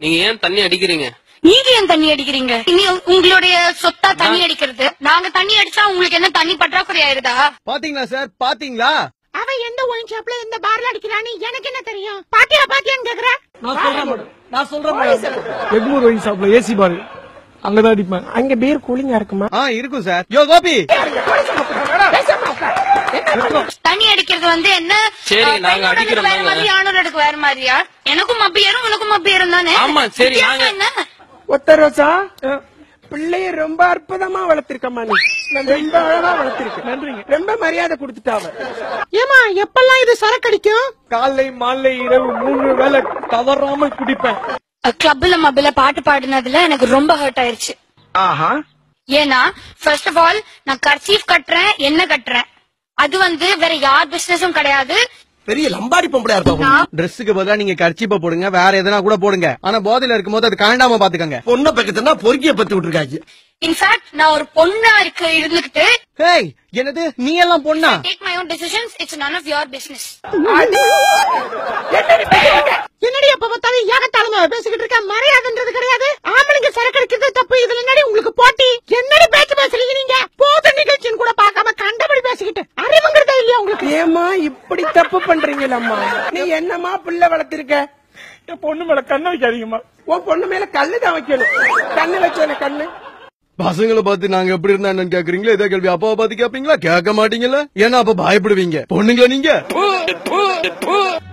நீங்க ஏன் தண்ணி அடிக்கிறீங்க நீங்க ஏன் தண்ணி அடிக்கிறீங்க இனி உங்களுடைய சொத்தா தண்ணி அடிக்கிறது நாங்க தண்ணி அடிச்சா உங்களுக்கு என்ன தண்ணி பற்றாக்குறை ஆயிருதா பாத்தீங்களா சார் பாத்தீங்களா அவன் எந்த ஒயின் ஷாப்ல எந்த பார்ல அடிக்கிறான்னு எனக்கு என்ன தெரியும் பாத்தியா பாத்தியான்னு கேக்குற நான் சொல்றேன் மேடம் நான் சொல்றேன் மேடம் எக்மூர் ஒயின் ஷாப்ல ஏசி பாரு அங்கதான் அடிப்பேன் அங்க பீர் கூலிங்கா இருக்குமா ஆ இருக்கும் சார் யோ கோபி தண்ணி அடிக்கிறது வந்து என்ன சரி, அஹ், நாங்க பெண்ணோட அடிக்கிறோம் வேற நாங்க. மாதிரி ஆணோட வேற மாதிரியா எனக்கும் மப்பி ஏறும் உனக்கும் மப்பி ஏறும் தானே ஆமா, சரி, வித்தியாசம் நாங்க- என்ன ஒத்த ரோசா பிள்ளைய ரொம்ப அற்புதமா வளர்த்திருக்கம்மா நீ ரொம்ப அழகா வளர்த்திருக்க நன்றிங்க ரொம்ப மரியாதை கொடுத்துட்டாவ ஏமா எப்பெல்லாம் இது சரக்கடிக்கும் காலை மாலை இரவு மூணு வேளை தவறாமல் குடிப்பேன் கிளப்ல மப்பில பாட்டு பாடினதுல எனக்கு ரொம்ப ஹர்ட் ஆயிருச்சு ஆஹா ஏன்னா ஃபர்ஸ்ட் ஆஃப் ஆல் நான் கர்ச்சீஃப் கட்டுறேன் என்ன கட்டுறேன் அது வந்து வேற யார் பிசினஸும் கிடையாது பெரிய லம்பாடி பொம்பளையா இருப்பா நான் ட்ரெஸ்ஸுக்கு பதிலா நீங்க கர்ச்சிப்ப போடுங்க வேற எதனா கூட போடுங்க ஆனா போதையில இருக்கும்போது அது காண்டாம பாத்துக்கங்க பொண்ணை பக்கத்துனா பொறுக்கிய பத்தி விட்டுருக்காங்க இன்ஃபேக்ட் நான் ஒரு பொண்ணா இருக்கு இருந்துகிட்டு ஹேய் என்னது நீ எல்லாம் பொண்ணா take my own decisions it's none of your business என்னடி எப்ப பார்த்தாலும் ஏகத்தாளமா பேசிக்கிட்டு இருக்க மரியாதைன்றது கிடையாது ஆம்பளைங்க சரக்கு அடிக்கிறது தப்பு இதுல என்னடி உங்களுக்கு போட்டி என்னடி பேச்சு பேசுறீங்க நீங்க போத நிகழ்ச்சின்னு கூட பார்க்காம கண்டபடி பேசிக்கிட்டு அறிவுங்கிறதே இல்லையா உங்களுக்கு ஏமா இப்படி தப்பு பண்றீங்களம்மா நீ என்னமா பிள்ளை வளர்த்திருக்க என் பொண்ணு மேல கண்ணை வைக்காதீங்கம்மா உன் பொண்ணு மேல கல்லு தான் வைக்கணும் கண்ணு வச்சேன கண்ணு பசங்களை பார்த்து நாங்க எப்படி இருந்தா என்னன்னு கேக்குறீங்களா இதே கேள்வி அப்பாவை பார்த்து கேப்பீங்களா கேட்க மாட்டீங்களா ஏன்னா அப்ப பயப்படுவீங்க பொண்ணுங்களா நீங்க